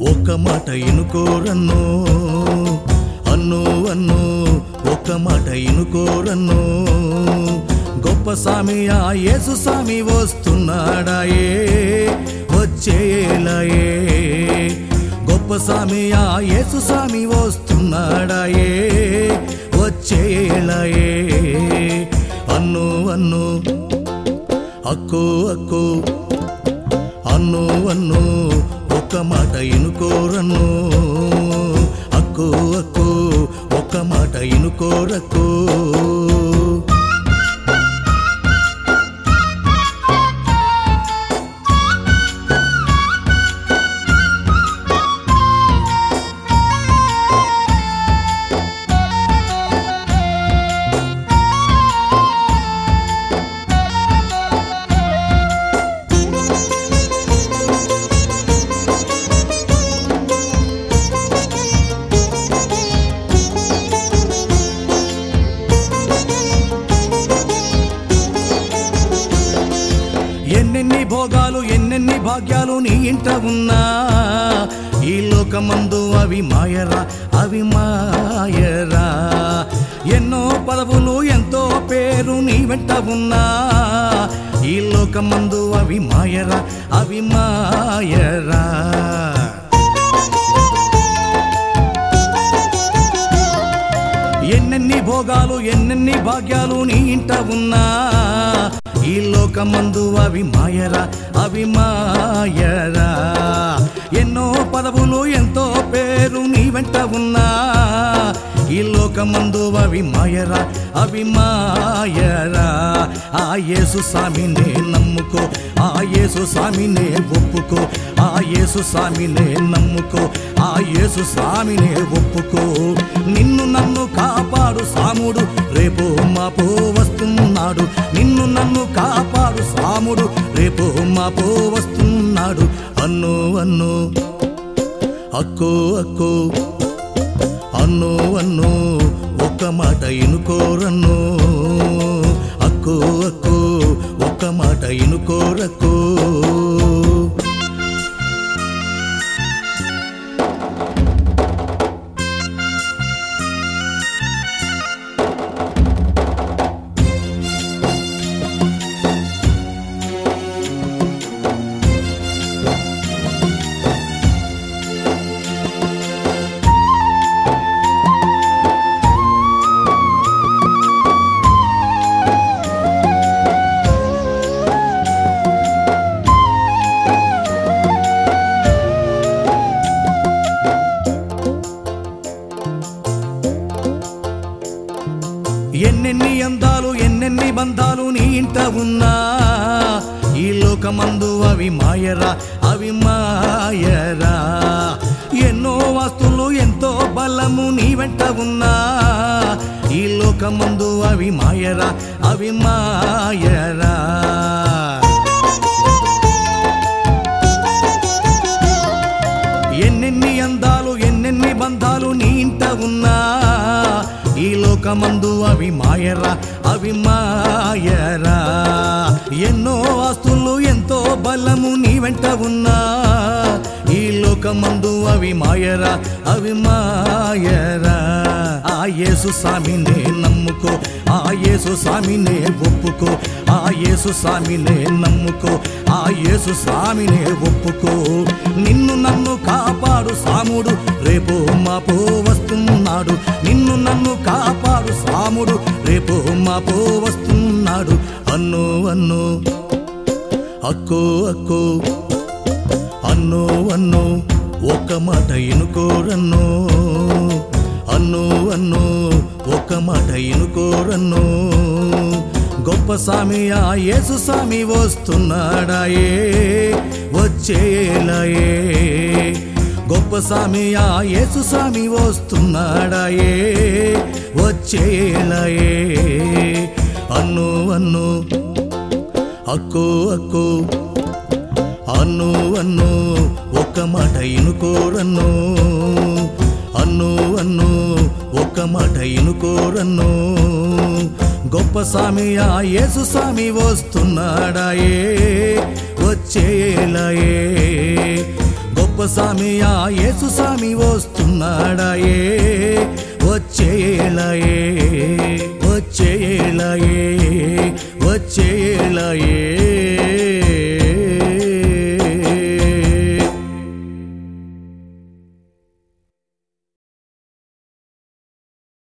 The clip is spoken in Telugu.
ఒక్క మాట ఇనుకోరన్నో అన్ను అన్ను ఒక్క మాట ఇనుకోరన్నో గొప్ప స్వామి ఆ యేసు స్వామి వస్తున్నాడాయే వచ్చేలాయే గొప్ప స్వామి ఆ యేసు స్వామి వస్తున్నాడాయే వచ్చేలాయే అన్ను అన్ను అక్కో అక్కో అన్ను అన్ను ఒక్క మాట ఇనుకోరన్ను అక్కో అక్కో ఒక్క మాట ఇనుకోరక్కో ఎన్నెన్ని భోగాలు ఎన్నెన్ని భాగ్యాలు నీ ఇంట ఉన్నా ఈ లోకమందు అవి మాయరా అవి మాయరా ఎన్నో పదవులు ఎంతో పేరు నీ వెంట ఉన్నా ఈ లోకమందు అవి మాయరా అవి మాయరా ఎన్నెన్ని భోగాలు ఎన్నెన్ని భాగ్యాలు నీ ఇంట ఉన్నా ఈ లోకమందు అవి మాయరా అవి మాయరా ఎన్నో పదవులు ఎంతో పేరు నీ వెంట ఉన్నా ఈ లోకమందు అవి మాయరా అవి మాయరా ఆ యేసు స్వామినే నమ్ముకో ఆ యేసు స్వామినే ఒప్పుకో ఆ యేసు స్వామినే నమ్ముకో ఆ యేసు స్వామినే ఒప్పుకో నిన్ను నన్ను కాపాడు సాముడు రేపు మాపో వస్తున్నాడు నిన్ను నన్ను కాపాడు సాముడు రేపు మాపో వస్తున్నాడు అన్ను అన్ను అక్కో అక్కో అన్ను అన్ను ఒక్క మాట ఇనుకోరన్ను అక్కో అక్కో ఒక్క మాట ఇనుకోరక్కో ఎన్నెన్ని అందాలు ఎన్నెన్ని బంధాలు నీ ఇంట ఉన్నా ఈ లోకమందు అవి మాయరా అవి మాయరా ఎన్నో వస్తువులు ఎంతో బలము నీ వెంట ఉన్నా ఈ లోకమందు అవి మాయరా అవి మాయరా ఎన్నెన్ని అందాలు ఎన్నెన్ని బంధాలు నీ ఇంట ఉన్నా ఈ లోకమందు అవి మాయరా అవి మాయరా ఎన్నో ఆస్తులు ఎంతో బలము నీ వెంట ఉన్నా ఈ లోకమందు అవి మాయరా అవి మాయరా ఆ యేసు స్వామినే నమ్ముకో ఆ యేసు స్వామినే ఒప్పుకో ఆ యేసు స్వామినే నమ్ముకో ఆ యేసు స్వామినే ఒప్పుకో నిన్ను నన్ను కాపాడు సాముడు రేపు మాపో వస్తున్నాడు నిన్ను నన్ను కాపాడు సాముడు రేపు మాపో వస్తున్నాడు అన్ను అన్ను అక్కో అక్కో అన్ను అన్ను ఒక్క మాట ఇనుకోరన్ను అన్ను అన్ను ఒక్క మాట ఇనుకోరన్ను గొప్ప స్వామి ఆ యేసు స్వామి వస్తున్నాడాయే వచ్చేలాయే గొప్ప స్వామి ఆ యేసు స్వామి వస్తున్నాడాయే వచ్చేలాయే అన్ను అన్ను అక్కో అక్కో అన్ను అన్ను ఒక్క మాట ఇనుకోరన్ను అన్ను అన్ను ఒక్క మాట ఇనుకోరన్ను గొప్ప స్వామి ఆ యేసు స్వామి వస్తున్నాడాయే వచ్చేలాయే గొప్ప అప్పసామి ఆ యేసు సామి వస్తున్నాడాయే వచ్చేలాయే వచ్చేలాయే వచ్చేలాయే